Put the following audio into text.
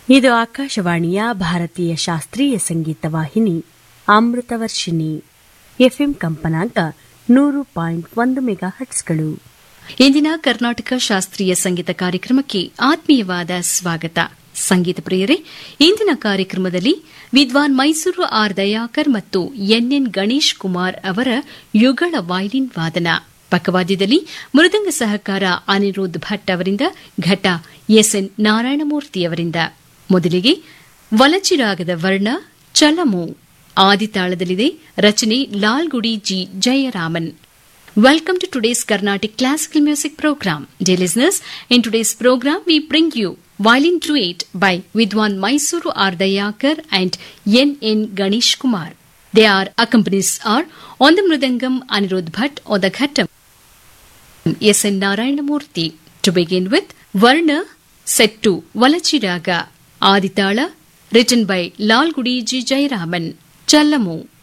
ಇದು ಆಕಾಶವಾಣಿಯ ಭಾರತೀಯ ಶಾಸ್ತ್ರೀಯ ಸಂಗೀತ ವಾಹಿನಿ ಅಮೃತವರ್ಷಿಣಿ ಎಫ್ಎಂ ಕಂಪನಾಂಕ ನೂರು ಪಾಯಿಂಟ್ ಒಂದು ಮೆಗಾ ಹಟ್ಸ್ಗಳು ಇಂದಿನ ಕರ್ನಾಟಕ ಶಾಸ್ತ್ರೀಯ ಸಂಗೀತ ಕಾರ್ಯಕ್ರಮಕ್ಕೆ ಆತ್ಮೀಯವಾದ ಸ್ವಾಗತ ಸಂಗೀತ ಪ್ರಿಯರೇ ಇಂದಿನ ಕಾರ್ಯಕ್ರಮದಲ್ಲಿ ವಿದ್ವಾನ್ ಮೈಸೂರು ಆರ್ ದಯಾಕರ್ ಮತ್ತು ಎನ್ಎನ್ ಗಣೇಶ್ ಕುಮಾರ್ ಅವರ ಯುಗಳ ವೈಲಿನ್ ವಾದನ ಪಕ್ಕವಾದ್ಯದಲ್ಲಿ ಮೃದಂಗ ಸಹಕಾರ ಅನಿರುದ್ಧ್ ಭಟ್ ಅವರಿಂದ ಘಟ ಎಸ್ಎನ್ ನಾರಾಯಣಮೂರ್ತಿಯವರಿಂದ ಮೊದಲಿಗೆ ವಲಚಿರಾಗದ ವರ್ಣ ಚಲಮು ಆದಿತಾಳದಲ್ಲಿದೆ ರಚನೆ Lalgudi G Jayaraman Welcome to today's Carnatic Classical Music Program. Dear listeners, in today's program we bring you Violin Duet by Vidwan Mysuru Ardayakar and N. N. Ganesh Kumar. Their accompanies are on the Mridangam Anirudh Bhatt on the Ghattam S. N. Narayanamurthy. To begin with, Varna set to Valachiraga Aditala written by Lal Gudi G. Jayaraman. Challamu